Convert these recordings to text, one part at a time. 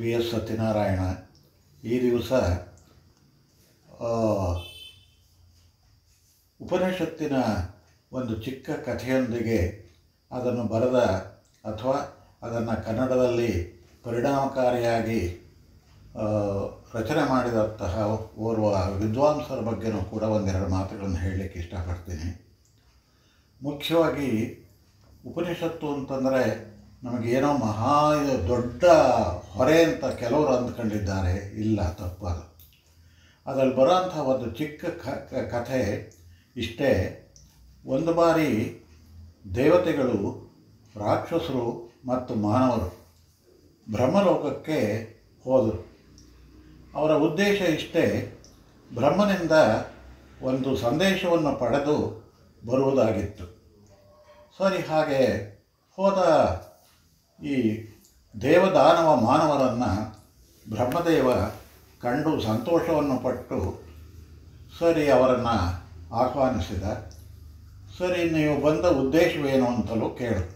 P S Satyanarayana ಈ ದಿವಸ ಆ, ಉಪನಿಷತ್ತಿನ ಒಂದು ಚಿಕ್ಕ ಕಥೆಯೊಂದಿಗೆ ಅದನ್ನು ಬರೆದ ಅಥವಾ ಅದನ್ನು ಕನ್ನಡದಲ್ಲಿ ಪರಿಣಾಮಕಾರಿಯಾಗಿ ಆ, ರಚನೆ ಮಾಡಿದಂತಹ ಓರ್ವ ವಿದ್ವಾಂಸರ ಬಗ್ಗೆನೂ ಕೂಡ ಒಂದೆರಡು ಮಾತುಗಳನ್ನು ಹೇಳಲಿಕ್ಕೆ ಇಷ್ಟಪಡ್ತೀನಿ ಮುಖ್ಯವಾಗಿ ಉಪನಿಷತ್ತು ಅಂತಂದರೆ ನಮಗೇನೋ ಮಹಾ ಇದು ದೊಡ್ಡ ಹೊರೆ ಅಂತ ಕೆಲವರು ಅಂದ್ಕೊಂಡಿದ್ದಾರೆ ಇಲ್ಲ ತಪ್ಪದು ಅದರಲ್ಲಿ ಬರೋಂಥ ಒಂದು ಚಿಕ್ಕ ಕ ಕ- ಕಥೆ ಇಷ್ಟೇ ಒಂದು ಬಾರಿ ದೇವತೆಗಳು ರಾಕ್ಷಸರು ಮತ್ತು ಮಾನವರು ಬ್ರಹ್ಮಲೋಕಕ್ಕೆ ಹೋದರು ಅವರ ಉದ್ದೇಶ ಇಷ್ಟೇ ಬ್ರಹ್ಮನಿಂದ ಒಂದು ಸಂದೇಶವನ್ನು ಪಡೆದು ಬರುವುದಾಗಿತ್ತು ಸರಿ ಹಾಗೆ ಹೋದ ಈ ದೇವದಾನವ ಮಾನವರನ್ನು ಬ್ರಹ್ಮದೇವ ಕಂಡು ಸಂತೋಷವನ್ನು ಪಟ್ಟು ಸರಿ ಅವರನ್ನು ಆಹ್ವಾನಿಸಿದ ಸರಿ ನೀವು ಬಂದ ಉದ್ದೇಶವೇನು ಅಂತಲೂ ಕೇಳು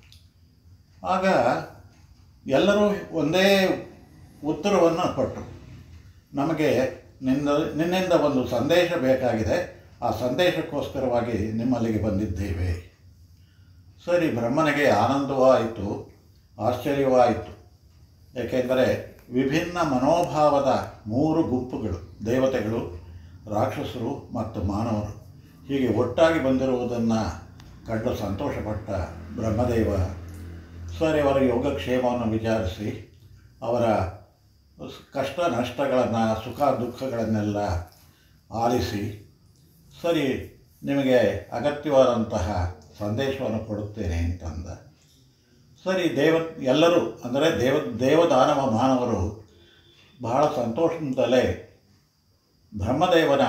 ಆಗ ಎಲ್ಲರೂ ಒಂದೇ ಉತ್ತರವನ್ನು ಕೊಟ್ಟರು ನಮಗೆ ನಿನ್ನ ನಿನ್ನಿಂದ ಒಂದು ಸಂದೇಶ ಬೇಕಾಗಿದೆ ಆ ಸಂದೇಶಕ್ಕೋಸ್ಕರವಾಗಿ ನಿಮ್ಮಲ್ಲಿಗೆ ಬಂದಿದ್ದೇವೆ ಸರಿ ಬ್ರಹ್ಮನಿಗೆ ಆನಂದವೂ ಆಯಿತು ಆಶ್ಚರ್ಯವೂ ಆಯಿತು ಏಕೆಂದರೆ ವಿಭಿನ್ನ ಮನೋಭಾವದ ಮೂರು ಗುಂಪುಗಳು ದೇವತೆಗಳು ರಾಕ್ಷಸರು ಮತ್ತು ಮಾನವರು ಹೀಗೆ ಒಟ್ಟಾಗಿ ಬಂದಿರುವುದನ್ನು ಕಂಡು ಸಂತೋಷಪಟ್ಟ ಬ್ರಹ್ಮದೇವ ಸರಿ ಅವರ ಯೋಗಕ್ಷೇಮವನ್ನು ವಿಚಾರಿಸಿ ಅವರ ಸ್- ಕಷ್ಟ ನಷ್ಟಗಳನ್ನು ಸುಖ ದುಃಖಗಳನ್ನೆಲ್ಲ ಆಲಿಸಿ ಸರಿ ನಿಮಗೆ ಅಗತ್ಯವಾದಂತಹ ಸಂದೇಶವನ್ನು ಕೊಡುತ್ತೇನೆ ಅಂತಂದ ಸರಿ ದೇವ ಎಲ್ಲರೂ ಅಂದರೆ ದೇವ ದೇವದಾನವ ಮಾನವರು ಬಹಳ ಸಂತೋಷದಿಂದಲೇ ಬ್ರಹ್ಮದೇವನ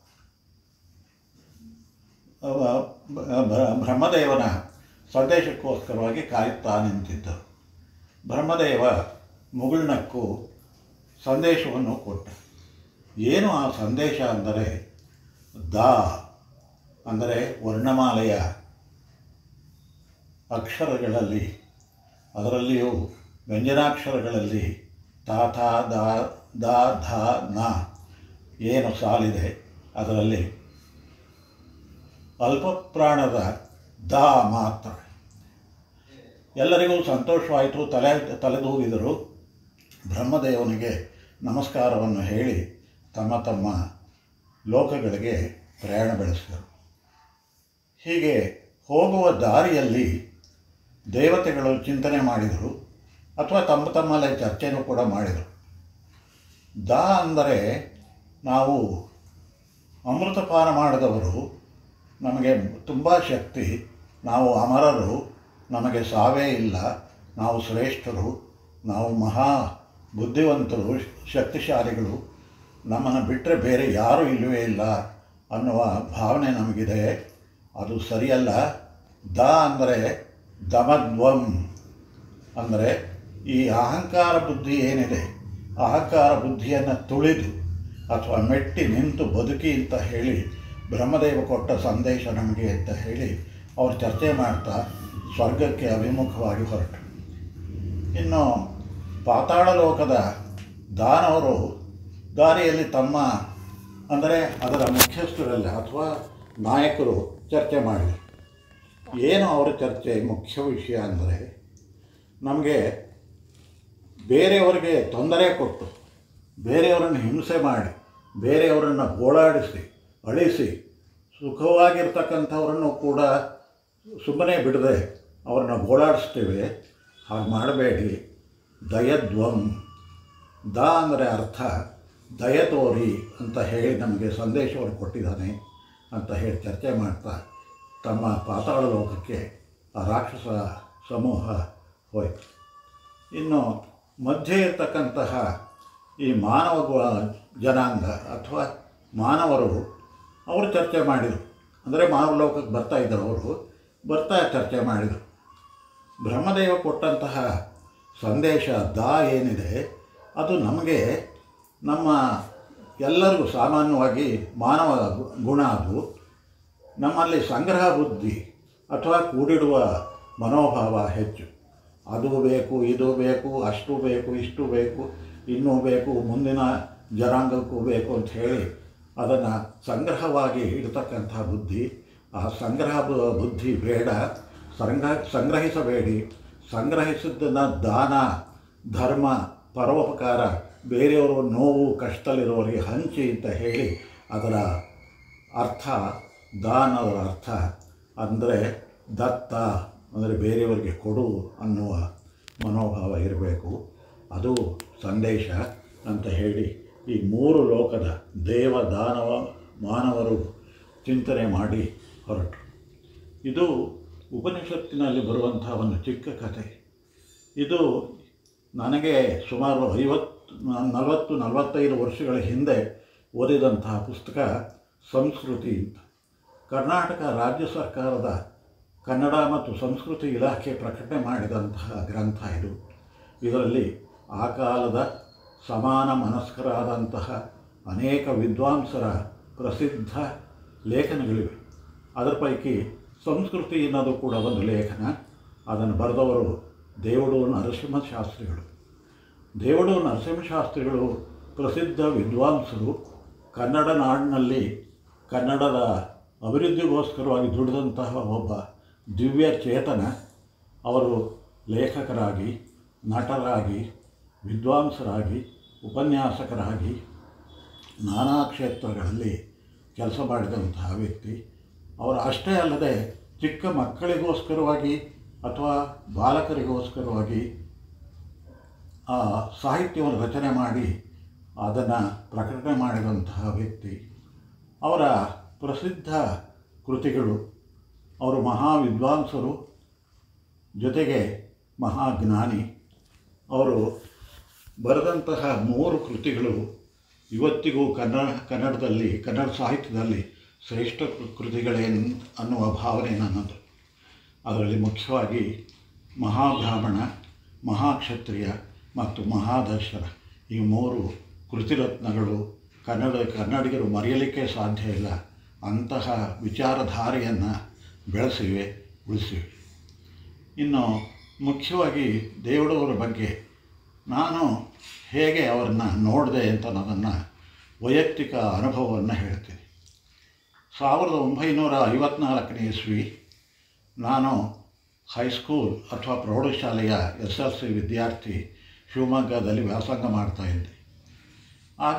ಅವ ಬ- ಬ್ರಹ್ಮದೇವನ ಸಂದೇಶಕ್ಕೋಸ್ಕರವಾಗಿ ಕಾಯುತ್ತಾ ನಿಂತಿದ್ದರು ಬ್ರಹ್ಮದೇವ ಮುಗುಳ್ನಕ್ಕು ಸಂದೇಶವನ್ನು ಕೊಟ್ಟ ಏನು ಆ ಸಂದೇಶ ಅಂದರೆ ದಾ ಅಂದರೆ ವರ್ಣಮಾಲೆಯ ಅಕ್ಷರಗಳಲ್ಲಿ ಅದರಲ್ಲಿಯೂ ವ್ಯಂಜನಾಕ್ಷರಗಳಲ್ಲಿ ತಾ ಥಾ ದಾ ದಾ ಧ ನ ಏನು ಸಾಲಿದೆ ಅದರಲ್ಲಿ ಅಲ್ಪ ಪ್ರಾಣದ ದಾ ಮಾತ್ರ ಎಲ್ಲರಿಗೂ ಸಂತೋಷವಾಯಿತು ತಲೆ ತಲೆದೂಗಿದರು ಬ್ರಹ್ಮದೇವನಿಗೆ ನಮಸ್ಕಾರವನ್ನು ಹೇಳಿ ತಮ್ಮ ತಮ್ಮ ಲೋಕಗಳಿಗೆ ಪ್ರಯಾಣ ಬೆಳೆಸಿದರು ಹೀಗೆ ಹೋಗುವ ದಾರಿಯಲ್ಲಿ ದೇವತೆಗಳು ಚಿಂತನೆ ಮಾಡಿದರು ಅಥವಾ ತಮ್ಮ ತಮ್ಮಲ್ಲೇ ಚರ್ಚೆನೂ ಕೂಡ ಮಾಡಿದರು ದಾ ಅಂದರೆ ನಾವು ಅಮೃತಪಾನ ಮಾಡಿದವರು ನಮಗೆ ತುಂಬ ಶಕ್ತಿ ನಾವು ಅಮರರು ನಮಗೆ ಸಾವೇ ಇಲ್ಲ ನಾವು ಶ್ರೇಷ್ಠರು ನಾವು ಮಹಾ ಬುದ್ಧಿವಂತರು ಶಕ್ತಿಶಾಲಿಗಳು ನಮ್ಮನ್ನು ಬಿಟ್ಟರೆ ಬೇರೆ ಯಾರೂ ಇಲ್ಲವೇ ಇಲ್ಲ ಅನ್ನುವ ಭಾವನೆ ನಮಗಿದೆ ಅದು ಸರಿಯಲ್ಲ ದ ಅಂದರೆ ದಮದ್ವಂ ಅಂದರೆ ಈ ಅಹಂಕಾರ ಬುದ್ಧಿ ಏನಿದೆ ಅಹಂಕಾರ ಬುದ್ಧಿಯನ್ನು ತುಳಿದು ಅಥವಾ ಮೆಟ್ಟಿ ನಿಂತು ಬದುಕಿ ಅಂತ ಹೇಳಿ ಬ್ರಹ್ಮದೇವ ಕೊಟ್ಟ ಸಂದೇಶ ನಮಗೆ ಅಂತ ಹೇಳಿ ಅವರು ಚರ್ಚೆ ಮಾಡ್ತಾ ಸ್ವರ್ಗಕ್ಕೆ ಅಭಿಮುಖವಾಗಿ ಹೊರಟರು ಇನ್ನು ಪಾತಾಳ ಲೋಕದ ದಾನವರು ದಾರಿಯಲ್ಲಿ ತಮ್ಮ ಅಂದರೆ ಅದರ ಮುಖ್ಯಸ್ಥರಲ್ಲಿ ಅಥವಾ ನಾಯಕರು ಚರ್ಚೆ ಮಾಡಿದರು ಏನು ಅವರ ಚರ್ಚೆ ಮುಖ್ಯ ವಿಷಯ ಅಂದರೆ ನಮಗೆ ಬೇರೆಯವರಿಗೆ ತೊಂದರೆ ಕೊಟ್ಟು ಬೇರೆಯವರನ್ನು ಹಿಂಸೆ ಮಾಡಿ ಬೇರೆಯವರನ್ನು ಗೋಳಾಡಿಸಿ ಅಳಿಸಿ ಸುಖವಾಗಿರ್ತಕ್ಕಂಥವ್ರನ್ನು ಕೂಡ ಸುಮ್ಮನೆ ಬಿಡದೆ ಅವ್ರನ್ನ ಗೋಳಾಡಿಸ್ತೇವೆ ಹಾಗೆ ಮಾಡಬೇಡಿ ದಯದ್ವಂ ದ ಅಂದರೆ ಅರ್ಥ ದಯ ತೋರಿ ಅಂತ ಹೇಳಿ ನಮಗೆ ಸಂದೇಶವನ್ನು ಕೊಟ್ಟಿದ್ದಾನೆ ಅಂತ ಹೇಳಿ ಚರ್ಚೆ ಮಾಡ್ತಾ ತಮ್ಮ ಪಾತಾಳ ಲೋಕಕ್ಕೆ ಆ ರಾಕ್ಷಸ ಸಮೂಹ ಹೋಯಿತು ಇನ್ನು ಮಧ್ಯೆ ಇರ್ತಕ್ಕಂತಹ ಈ ಮಾನವ ಗು- ಜನಾಂಗ ಅಥವಾ ಮಾನವರು ಅವರು ಚರ್ಚೆ ಮಾಡಿದರು ಅಂದರೆ ಮಾನವ ಲೋಕಕ್ಕೆ ಬರ್ತಾ ಇದ್ದರು ಅವರು ಬರ್ತಾ ಚರ್ಚೆ ಮಾಡಿದರು ಬ್ರಹ್ಮದೇವ ಕೊಟ್ಟಂತಹ ಸಂದೇಶ ದಾ ಏನಿದೆ ಅದು ನಮಗೆ ನಮ್ಮ ಎಲ್ಲರಿಗೂ ಸಾಮಾನ್ಯವಾಗಿ ಮಾನವ ಗು- ಗುಣ ಅದು ನಮ್ಮಲ್ಲಿ ಸಂಗ್ರಹ ಬುದ್ಧಿ ಅಥವಾ ಕೂಡಿಡುವ ಮನೋಭಾವ ಹೆಚ್ಚು ಅದು ಬೇಕು ಇದು ಬೇಕು ಅಷ್ಟು ಬೇಕು ಇಷ್ಟು ಬೇಕು ಇನ್ನೂ ಬೇಕು ಮುಂದಿನ ಜನಾಂಗಕ್ಕೂ ಬೇಕು ಅಂತ ಹೇಳಿ ಅದನ್ನು ಸಂಗ್ರಹವಾಗಿ ಇಡ್ತಕ್ಕಂಥ ಬುದ್ಧಿ ಆ ಸಂಗ್ರಹ ಬು- ಬುದ್ಧಿ ಬೇಡ ಸಂಗ್ರಹ ಸಂಗ್ರಹಿಸಬೇಡಿ ಸಂಗ್ರಹಿಸಿದ್ದನ್ನು ದಾನ ಧರ್ಮ ಪರೋಪಕಾರ ಬೇರೆಯವರು ನೋವು ಕಷ್ಟದಲ್ಲಿರೋರಿಗೆ ಹಂಚಿ ಅಂತ ಹೇಳಿ ಅದರ ಅರ್ಥ ದಾನದ ಅರ್ಥ ಅಂದರೆ ದತ್ತ ಅಂದರೆ ಬೇರೆಯವರಿಗೆ ಕೊಡು ಅನ್ನುವ ಮನೋಭಾವ ಇರಬೇಕು ಅದು ಸಂದೇಶ ಅಂತ ಹೇಳಿ ಈ ಮೂರು ಲೋಕದ ದೇವ ದಾನವ ಮಾನವರು ಚಿಂತನೆ ಮಾಡಿ ಹೊರಟರು ಇದು ಉಪನಿಷತ್ತಿನಲ್ಲಿ ಬರುವಂಥ ಒಂದು ಚಿಕ್ಕ ಕಥೆ ಇದು ನನಗೆ ಸುಮಾರು ಐವತ್ತು ನಲವತ್ತು ನಲವತ್ತೈದು ವರ್ಷಗಳ ಹಿಂದೆ ಓದಿದಂತಹ ಪುಸ್ತಕ ಸಂಸ್ಕೃತಿ ಅಂತ ಕರ್ನಾಟಕ ರಾಜ್ಯ ಸರ್ಕಾರದ ಕನ್ನಡ ಮತ್ತು ಸಂಸ್ಕೃತಿ ಇಲಾಖೆ ಪ್ರಕಟಣೆ ಮಾಡಿದಂತಹ ಗ್ರಂಥ ಇದು ಇದರಲ್ಲಿ ಆ ಕಾಲದ ಸಮಾನ ಮನಸ್ಕರಾದಂತಹ ಅನೇಕ ವಿದ್ವಾಂಸರ ಪ್ರಸಿದ್ಧ ಲೇಖನಗಳಿವೆ ಅದರ ಪೈಕಿ ಸಂಸ್ಕೃತಿ ಅನ್ನೋದು ಕೂಡ ಒಂದು ಲೇಖನ ಅದನ್ನು ಬರೆದವರು ದೇವಡು ನರಸಿಂಹಶಾಸ್ತ್ರಿಗಳು ದೇವಡು ನರಸಿಂಹಶಾಸ್ತ್ರಿಗಳು ಪ್ರಸಿದ್ಧ ವಿದ್ವಾಂಸರು ಕನ್ನಡ ನಾಡಿನಲ್ಲಿ ಕನ್ನಡದ ಅಭಿವೃದ್ಧಿಗೋಸ್ಕರವಾಗಿ ದುಡಿದಂತಹ ಒಬ್ಬ ದಿವ್ಯ ಚೇತನ ಅವರು ಲೇಖಕರಾಗಿ ನಟರಾಗಿ ವಿದ್ವಾಂಸರಾಗಿ ಉಪನ್ಯಾಸಕರಾಗಿ ನಾನಾ ಕ್ಷೇತ್ರಗಳಲ್ಲಿ ಕೆಲಸ ಮಾಡಿದಂತಹ ವ್ಯಕ್ತಿ ಅವರು ಅಷ್ಟೇ ಅಲ್ಲದೆ ಚಿಕ್ಕ ಮಕ್ಕಳಿಗೋಸ್ಕರವಾಗಿ ಅಥವಾ ಬಾಲಕರಿಗೋಸ್ಕರವಾಗಿ ಆ ಸಾಹಿತ್ಯವನ್ನು ರಚನೆ ಮಾಡಿ ಅದನ್ನು ಪ್ರಕಟಣೆ ಮಾಡಿದಂತಹ ವ್ಯಕ್ತಿ ಅವರ ಪ್ರಸಿದ್ಧ ಕೃತಿಗಳು ಅವರು ಮಹಾ ವಿದ್ವಾಂಸರು ಜೊತೆಗೆ ಮಹಾಜ್ಞಾನಿ ಅವರು ಬರೆದಂತಹ ಮೂರು ಕೃತಿಗಳು ಇವತ್ತಿಗೂ ಕನ್ನಡ ಕನ್ನಡದಲ್ಲಿ ಕನ್ನಡ ಸಾಹಿತ್ಯದಲ್ಲಿ ಶ್ರೇಷ್ಠ ಕೃ- ಕೃತಿಗಳೇನು ಅನ್ನುವ ಭಾವನೆ ನನ್ನದು ಅದರಲ್ಲಿ ಮುಖ್ಯವಾಗಿ ಮಹಾಬ್ರಾಹ್ಮಣ ಮಹಾಕ್ಷತ್ರಿಯ ಮತ್ತು ಮಹಾದರ್ಶನ ಈ ಮೂರು ಕೃತಿರತ್ನಗಳು ಕನ್ನಡ ಕನ್ನಡಿಗರು ಮರೆಯಲಿಕ್ಕೆ ಸಾಧ್ಯ ಇಲ್ಲ ಅಂತಹ ವಿಚಾರಧಾರೆಯನ್ನು ಬೆಳೆಸಿವೆ ಉಳಿಸಿವೆ ಇನ್ನು ಮುಖ್ಯವಾಗಿ ದೇವಡವರ ಬಗ್ಗೆ ನಾನು ಹೇಗೆ ಅವರನ್ನು ನೋಡಿದೆ ಅಂತ ನನ್ನ ವೈಯಕ್ತಿಕ ಅನುಭವವನ್ನು ಹೇಳ್ತೀನಿ ಸಾವಿರದ ಒಂಬೈನೂರ ಐವತ್ನಾಲ್ಕನೇ ಇಸ್ವಿ ನಾನು ಹೈಸ್ಕೂಲ್ ಅಥವಾ ಪ್ರೌಢಶಾಲೆಯ ಎಸ್ ಎಲ್ ಸಿ ವಿದ್ಯಾರ್ಥಿ ಶಿವಮೊಗ್ಗದಲ್ಲಿ ವ್ಯಾಸಂಗ ಮಾಡ್ತಾಯಿದ್ದೆ ಆಗ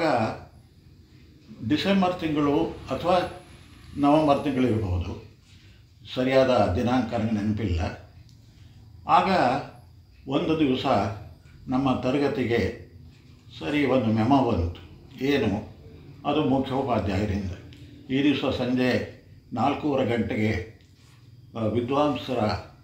ಡಿಸೆಂಬರ್ ತಿಂಗಳು ಅಥವಾ ನವಂಬರ್ ತಿಂಗಳು ಇರಬಹುದು ಸರಿಯಾದ ದಿನಾಂಕ ನನಗೆ ನೆನಪಿಲ್ಲ ಆಗ ಒಂದು ದಿವಸ ನಮ್ಮ ತರಗತಿಗೆ ಸರಿ ಒಂದು ಮೆಮೊ ಬಂತು ಏನು ಅದು ಮುಖ್ಯೋಪಾಧ್ಯಾಯರಿಂದ ಈ ದಿವಸ ಸಂಜೆ ನಾಲ್ಕೂವರೆ ಗಂಟೆಗೆ ಆ, ವಿದ್ವಾಂಸರ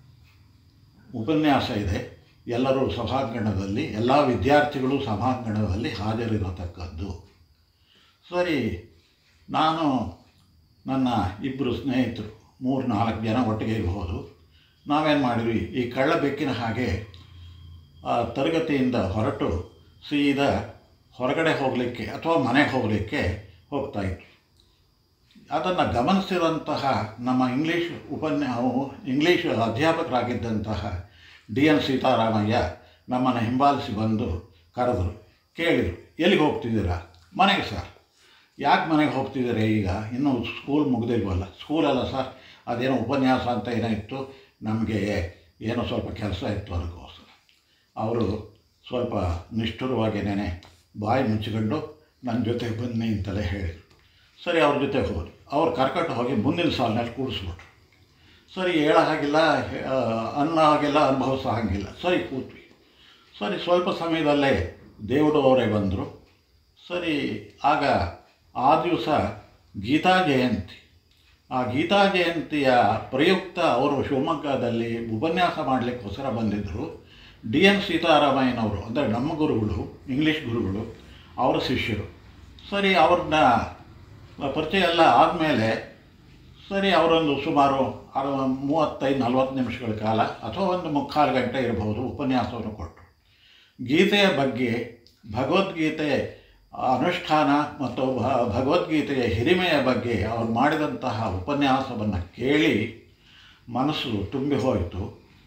ಉಪನ್ಯಾಸ ಇದೆ ಎಲ್ಲರೂ ಸಭಾಂಗಣದಲ್ಲಿ ಎಲ್ಲ ವಿದ್ಯಾರ್ಥಿಗಳು ಸಭಾಂಗಣದಲ್ಲಿ ಹಾಜರಿರತಕ್ಕದ್ದು ಸರಿ ನಾನು ನನ್ನ ಇಬ್ಬರು ಸ್ನೇಹಿತರು ಮೂರು ನಾಲ್ಕು ಜನ ಒಟ್ಟಿಗೆ ಇರ್ಬೋದು ನಾವೇನು ಮಾಡಿದ್ವಿ ಈ ಕಳ್ಳ ಬೆಕ್ಕಿನ ಹಾಗೆ ಆ ತರಗತಿಯಿಂದ ಹೊರಟು ಸೀದಾ ಹೊರಗಡೆ ಹೋಗಲಿಕ್ಕೆ ಅಥವಾ ಮನೆಗೆ ಹೋಗಲಿಕ್ಕೆ ಹೋಗ್ತಾಯಿದ್ವಿ ಅದನ್ನು ಗಮನಿಸಿದಂತಹ ನಮ್ಮ ಇಂಗ್ಲೀಷ್ ಉಪನ್ಯಾ ಇಂಗ್ಲೀಷ್ ಅಧ್ಯಾಪಕರಾಗಿದ್ದಂತಹ ಡಿ ಎನ್ ಸೀತಾರಾಮಯ್ಯ ನಮ್ಮನ್ನು ಹಿಂಬಾಲಿಸಿ ಬಂದು ಕರೆದರು ಕೇಳಿದರು ಎಲ್ಲಿಗೆ ಹೋಗ್ತಿದ್ದೀರಾ ಮನೆಗೆ ಸರ್ ಯಾಕೆ ಮನೆಗೆ ಹೋಗ್ತಿದ್ದೀರಾ ಈಗ ಇನ್ನೂ ಸ್ಕೂಲ್ ಮುಗ್ದಿಲ್ವಲ್ಲ ಸ್ಕೂಲಲ್ಲ ಸರ್ ಅದೇನೋ ಉಪನ್ಯಾಸ ಅಂತ ಏನೋ ಇತ್ತು ನಮಗೆ ಏನೋ ಸ್ವಲ್ಪ ಕೆಲಸ ಇತ್ತು ಅದಕ್ಕೋಸ್ಕರ ಅವರು ಸ್ವಲ್ಪ ನಿಷ್ಠುರವಾಗಿನೇ ಬಾಯಿ ಮುಚ್ಚಿಕೊಂಡು ನನ್ನ ಜೊತೆ ಬನ್ನಿ ಅಂತಲೇ ಹೇಳಿದರು ಸರಿ ಅವ್ರ ಜೊತೆ ಹೋದ್ವಿ ಅವ್ರು ಕರ್ಕೊಂಡು ಹೋಗಿ ಮುಂದಿನ ಸಾಲಿನಲ್ಲಿ ಕೂಡಿಸ್ಬಿಟ್ರು ಸರಿ ಹೇಳೋ ಹಾಗಿಲ್ಲ ಹೇ- ಆ, ಅನ್ನೋ ಹಾಗಿಲ್ಲ ಅನುಭವಿಸೋ ಹಾಗಿಲ್ಲ ಸರಿ ಕೂತ್ವಿ ಸರಿ ಸ್ವಲ್ಪ ಸಮಯದಲ್ಲೇ ದೇವರು ಅವರೇ ಬಂದರು ಸರಿ ಆಗ ಆ ದಿವಸ ಗೀತಾ ಜಯಂತಿ ಆ ಗೀತಾ ಜಯಂತಿಯ ಪ್ರಯುಕ್ತ ಅವರು ಶಿವಮೊಗ್ಗದಲ್ಲಿ ಉಪನ್ಯಾಸ ಮಾಡಲಿಕ್ಕೋಸ್ಕರ ಬಂದಿದ್ದರು ಡಿ ಎನ್ ಸೀತಾರಾಮಯ್ಯನವರು ಅಂದರೆ ನಮ್ಮ ಗುರುಗಳು ಇಂಗ್ಲೀಷ್ ಗುರುಗಳು ಅವರ ಶಿಷ್ಯರು ಸರಿ ಅವ್ರನ್ನ ಪರಿಚಯ ಎಲ್ಲ ಆದಮೇಲೆ ಸರಿ ಅವರೊಂದು ಸುಮಾರು ಅರ- ಮೂವತ್ತೈದು ನಲವತ್ತು ನಿಮಿಷಗಳ ಕಾಲ ಅಥವಾ ಒಂದು ಮುಕ್ಕಾಲು ಗಂಟೆ ಇರಬಹುದು ಉಪನ್ಯಾಸವನ್ನು ಕೊಟ್ಟರು ಗೀತೆಯ ಬಗ್ಗೆ ಭಗವದ್ಗೀತೆ ಅನುಷ್ಠಾನ ಮತ್ತು ಭ- ಭಗವದ್ಗೀತೆಯ ಹಿರಿಮೆಯ ಬಗ್ಗೆ ಅವರು ಮಾಡಿದಂತಹ ಉಪನ್ಯಾಸವನ್ನು ಕೇಳಿ ಮನಸ್ಸು ತುಂಬಿ ಹೋಯಿತು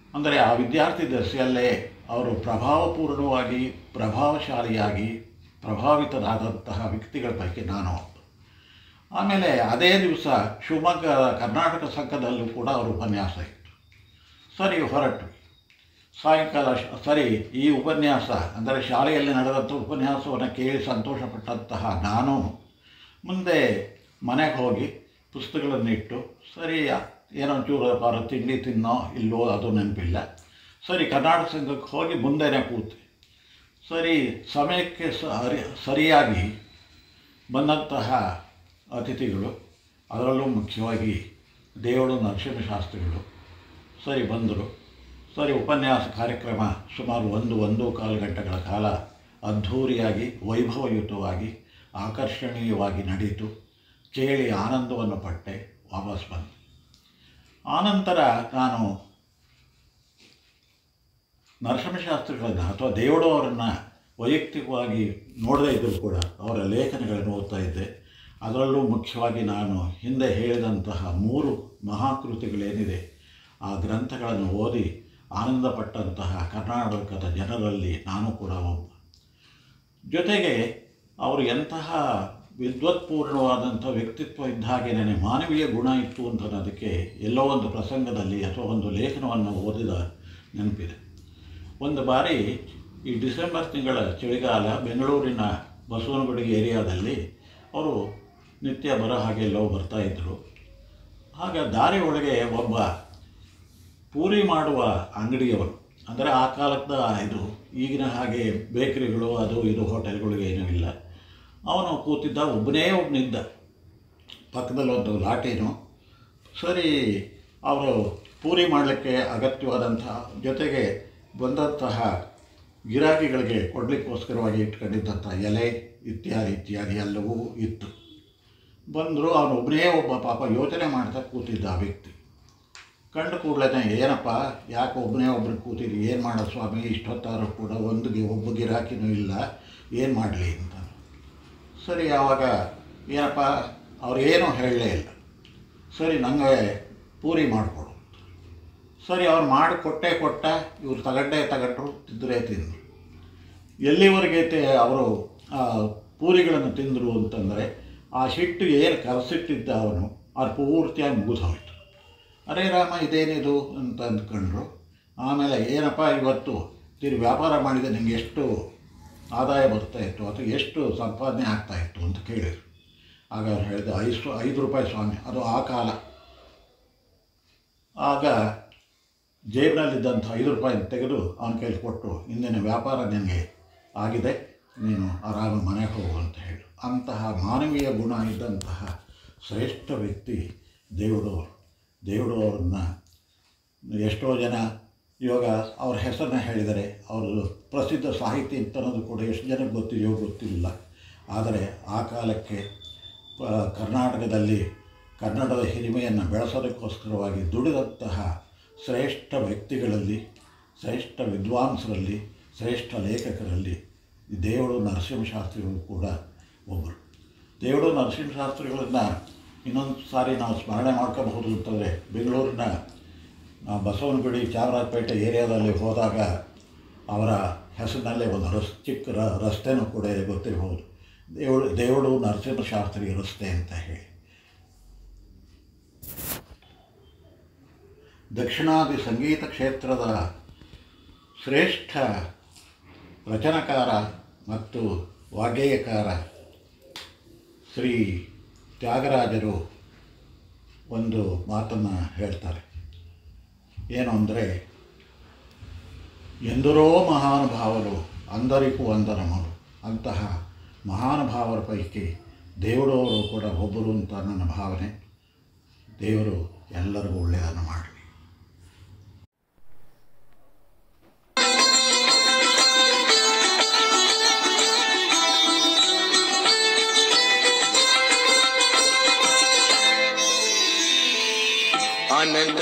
ಅಂದರೆ ಆ ವಿದ್ಯಾರ್ಥಿ ದಶೆಯಲ್ಲೇ ಅವರು ಪ್ರಭಾವಪೂರ್ಣವಾಗಿ ಪ್ರಭಾವಶಾಲಿಯಾಗಿ ಪ್ರಭಾವಿತರಾದಂತಹ ವ್ಯಕ್ತಿಗಳ ಪೈಕಿ ನಾನು ಒಬ್ಬ ಆಮೇಲೆ ಅದೇ ದಿವಸ ಶಿವಮೊಗ್ಗ ಕರ್ನಾಟಕ ಸಂಘದಲ್ಲೂ ಕೂಡ ಅವರ ಉಪನ್ಯಾಸ ಇತ್ತು ಸರಿ ಹೊರಟ್ವಿ ಸಾಯಂಕಾಲ ಶ- ಸರಿ ಈ ಉಪನ್ಯಾಸ ಅಂದರೆ ಶಾಲೆಯಲ್ಲಿ ನಡೆದಂಥ ಉಪನ್ಯಾಸವನ್ನು ಕೇಳಿ ಸಂತೋಷಪಟ್ಟಂತಹ ನಾನು ಮುಂದೆ ಮನೆಗೆ ಹೋಗಿ ಪುಸ್ತಕಗಳನ್ನಿಟ್ಟು ಸರಿ ಏನೋ ಒಂಚೂರು ಪಾರ ತಿಂಡಿ ತಿನ್ನೋ ಇಲ್ಲೋ ಅದು ನೆನಪಿಲ್ಲ ಸರಿ ಕರ್ನಾಟಕ ಸಂಘಕ್ಕೆ ಹೋಗಿ ಮುಂದೆನೇ ಕೂತೆ ಸರಿ ಸಮಯಕ್ಕೆ ಸರಿ ಸರಿಯಾಗಿ ಬಂದಂತಹ ಅತಿಥಿಗಳು ಅದರಲ್ಲೂ ಮುಖ್ಯವಾಗಿ ದೇವಳು ನರಸಿಂಹಶಾಸ್ತ್ರಿಗಳು ಸರಿ ಬಂದರು ಸರಿ ಉಪನ್ಯಾಸ ಕಾರ್ಯಕ್ರಮ ಸುಮಾರು ಒಂದು ಒಂದು ಕಾಲು ಗಂಟೆಗಳ ಕಾಲ ಅದ್ಧೂರಿಯಾಗಿ ವೈಭವಯುತವಾಗಿ ಆಕರ್ಷಣೀಯವಾಗಿ ನಡೀತು ಕೇಳಿ ಆನಂದವನ್ನು ಪಟ್ಟೆ ವಾಪಸ್ ಬಂದೆ ಆನಂತರ ನಾನು ನರಸಿಂಹಶಾಸ್ತ್ರಿಗಳನ್ನು ಅಥವಾ ದೇವಡು ಅವರನ್ನು ವೈಯಕ್ತಿಕವಾಗಿ ನೋಡದೇ ಇದ್ದರೂ ಕೂಡ ಅವರ ಲೇಖನಗಳನ್ನು ಓದ್ತಾ ಇದ್ದೆ ಅದರಲ್ಲೂ ಮುಖ್ಯವಾಗಿ ನಾನು ಹಿಂದೆ ಹೇಳಿದಂತಹ ಮೂರು ಮಹಾಕೃತಿಗಳೇನಿದೆ ಆ ಗ್ರಂಥಗಳನ್ನು ಓದಿ ಆನಂದಪಟ್ಟಂತಹ ಕರ್ನಾಟಕದ ಜನರಲ್ಲಿ ನಾನು ಕೂಡ ಒಬ್ಬ ಜೊತೆಗೆ ಅವರು ಎಂತಹ ವಿದ್ವತ್ಪೂರ್ಣವಾದಂಥ ವ್ಯಕ್ತಿತ್ವ ಇದ್ದ ಹಾಗೇನೆ ಮಾನವೀಯ ಗುಣ ಇತ್ತು ಅಂತ ಅನ್ನೋದಕ್ಕೆ ಎಲ್ಲೋ ಒಂದು ಪ್ರಸಂಗದಲ್ಲಿ ಅಥವಾ ಒಂದು ಲೇಖನವನ್ನು ಓದಿದ ನೆನಪಿದೆ ಒಂದು ಬಾರಿ ಈ ಡಿಸೆಂಬರ್ ತಿಂಗಳ ಚಳಿಗಾಲ ಬೆಂಗಳೂರಿನ ಬಸವನಗುಡಿ ಏರಿಯಾದಲ್ಲಿ ಅವರು ನಿತ್ಯ ಬರೋ ಹಾಗೆ ಎಲ್ಲೋ ಬರ್ತಾ ಇದ್ದರು ಆಗ ದಾರಿ ಒಳಗೆ ಒಬ್ಬ ಪೂರಿ ಮಾಡುವ ಅಂಗಡಿಯವರು ಅಂದರೆ ಆ ಕಾಲದ ಇದು ಈಗಿನ ಹಾಗೆ ಬೇಕರಿಗಳು ಅದು ಇದು ಹೋಟೆಲ್ಗಳು ಏನೂ ಇಲ್ಲ ಅವನು ಕೂತಿದ್ದ ಒಬ್ಬನೇ ಒಬ್ಬನಿದ್ದ ಪಕ್ಕದಲ್ಲಿ ಒಂದು ಲಾಟೀನು ಸರಿ ಅವರು ಪೂರಿ ಮಾಡಲಿಕ್ಕೆ ಅಗತ್ಯವಾದಂತಹ ಜೊತೆಗೆ ಬಂದಂತಹ ಗಿರಾಕಿಗಳಿಗೆ ಕೊಡಲಿಕ್ಕೋಸ್ಕರವಾಗಿ ಇಟ್ಕೊಂಡಿದ್ದಂಥ ಎಲೆ ಇತ್ಯಾದಿ ಇತ್ಯಾದಿ ಎಲ್ಲವೂ ಇತ್ತು ಬಂದರು ಅವನು ಒಬ್ಬನೇ ಒಬ್ಬ ಪಾಪ ಯೋಚನೆ ಮಾಡ್ತಾ ಕೂತಿದ್ದ ಆ ವ್ಯಕ್ತಿ ಕಂಡು ಕೂಡಲೇ ಏನಪ್ಪ ಯಾಕೆ ಒಬ್ಬನೇ ಒಬ್ಬರು ಕೂತಿದ್ರಿ ಏನು ಮಾಡೋ ಸ್ವಾಮಿ ಇಷ್ಟೊತ್ತಾದರೂ ಕೂಡ ಒಂದು ಗಿ ಒಬ್ಬ ಗಿರಾಕಿನೂ ಇಲ್ಲ ಏನು ಮಾಡಲಿ ಅಂತ ಸರಿ ಆವಾಗ ಏನಪ್ಪ ಅವ್ರು ಏನೂ ಹೇಳಲೇ ಇಲ್ಲ ಸರಿ ನನಗೆ ಪೂರಿ ಮಾಡಿಕೊಡು ಸರಿ ಅವ್ರು ಮಾಡಿ ಕೊಟ್ಟೆ ಕೊಟ್ಟ ಇವ್ರು ತಗಂಡೇ ತಗೊಂಡ್ರು ತಿಂದರೆ ತಿಂದರು ಎಲ್ಲಿವರೆಗೆ ತೆ ಅವರು ಆ ಪೂರಿಗಳನ್ನು ತಿಂದರು ಅಂತಂದರೆ ಆ ಶಿಟ್ಟು ಏನು ಕಲಸಿಟ್ಟಿದ್ದ ಅವನು ಅದು ಪೂರ್ತಿಯಾಗಿ ಮುಗಿದು ಹೋಯಿತು ಅರೇ ರಾಮ ಇದೇನಿದು ಅಂತ ಅಂದ್ಕೊಂಡ್ರು ಆಮೇಲೆ ಏನಪ್ಪ ಇವತ್ತು ತಿರು ವ್ಯಾಪಾರ ಮಾಡಿದರೆ ನಿಂಗೆ ಎಷ್ಟು ಆದಾಯ ಬರ್ತಾ ಇತ್ತು ಅಥವಾ ಎಷ್ಟು ಸಂಪಾದನೆ ಆಗ್ತಾ ಇತ್ತು ಅಂತ ಕೇಳಿದರು ಆಗ ಅವ್ರು ಹೇಳಿದ ಐದು ಐದು ರೂಪಾಯಿ ಸ್ವಾಮಿ ಅದು ಆ ಕಾಲ ಆಗ ಜೇಬಿನಲ್ಲಿದ್ದಂಥ ಐದು ರೂಪಾಯಿ ತೆಗೆದು ಅವನ ಕೈಲಿ ಕೊಟ್ಟು ಇಂದಿನ ವ್ಯಾಪಾರ ನಿನಗೆ ಆಗಿದೆ ನೀನು ಆರಾಮ ಮನೆಗೆ ಹೋಗು ಅಂತ ಹೇಳು ಅಂತಹ ಮಾನವೀಯ ಗುಣ ಇದ್ದಂತಹ ಶ್ರೇಷ್ಠ ವ್ಯಕ್ತಿ ದೇವಡವರು ದೇವಡವರನ್ನ ಎಷ್ಟೋ ಜನ ಇವಾಗ ಅವ್ರ ಹೆಸರನ್ನ ಹೇಳಿದರೆ ಅವರು ಪ್ರಸಿದ್ಧ ಸಾಹಿತಿ ಅಂತ ಅನ್ನೋದು ಕೂಡ ಎಷ್ಟು ಜನಕ್ಕೆ ಗೊತ್ತಿದೆಯೋ ಗೊತ್ತಿಲ್ಲ ಆದರೆ ಆ ಕಾಲಕ್ಕೆ ಪ- ಕರ್ನಾಟಕದಲ್ಲಿ ಕನ್ನಡದ ಹಿರಿಮೆಯನ್ನು ಬೆಳೆಸೋದಕ್ಕೋಸ್ಕರವಾಗಿ ದುಡಿದಂತಹ ಶ್ರೇಷ್ಠ ವ್ಯಕ್ತಿಗಳಲ್ಲಿ ಶ್ರೇಷ್ಠ ವಿದ್ವಾಂಸರಲ್ಲಿ ಶ್ರೇಷ್ಠ ಲೇಖಕರಲ್ಲಿ ಈ ದೇವಳು ನರಸಿಂಹಶಾಸ್ತ್ರಿಗಳು ಕೂಡ ಒಬ್ಬರು ದೇವಳು ನರಸಿಂಹಶಾಸ್ತ್ರಿಗಳನ್ನು ಇನ್ನೊಂದು ಸಾರಿ ನಾವು ಸ್ಮರಣೆ ಮಾಡ್ಕೋಬಹುದು ಅಂತಂದರೆ ಬೆಂಗಳೂರಿನ ಆ, ಬಸವನಗುಡಿ ಚಾಮರಾಜಪೇಟೆ ಏರಿಯಾದಲ್ಲಿ ಹೋದಾಗ ಅವರ ಹೆಸರಿನಲ್ಲೇ ಒಂದು ರಸ್ ಚಿಕ್ಕ ರ ರಸ್ತೆನೂ ಕೂಡ ಇದೆ ಗೊತ್ತಿರಬಹುದು ದೇವಳು ದೇವಳು ನರಸಿಂಹಶಾಸ್ತ್ರಿ ರಸ್ತೆ ಅಂತ ಹೇಳಿ ದಕ್ಷಿಣಾದಿ ಸಂಗೀತ ಕ್ಷೇತ್ರದ ಶ್ರೇಷ್ಠ ರಚನಕಾರ ಮತ್ತು ವಾಗ್ಗೇಯಕಾರ ಶ್ರೀ ತ್ಯಾಗರಾಜರು ಒಂದು ಮಾತನ್ನು ಹೇಳ್ತಾರೆ ಏನು ಅಂದರೆ ಎಂದರೋ ಮಹಾನುಭಾವರು ಅಂದರಿಗೂ ಅಂದರಮರು ಅಂತಹ ಮಹಾನುಭಾವರ ಪೈಕಿ ದೇವರವರು ಕೂಡ ಒಬ್ಬರು ಅಂತ ನನ್ನ ಭಾವನೆ ದೇವರು ಎಲ್ಲರಿಗೂ ಒಳ್ಳೆಯದನ್ನು ಮಾಡಲಿ ಅನಂತ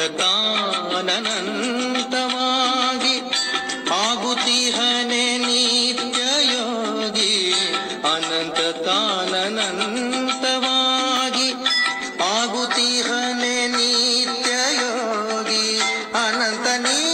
ಕಾನನಂತವಾಗಿ ಆಗುತ್ತಿಹನೆ ನಿತ್ಯ ಯೋಗಿ ಅನಂತ ಕಾನನಂತವಾಗಿ ಆಗುತ್ತಿಹನೆ ನಿತ್ಯ ಯೋಗಿ ಅನಂತ ನೀ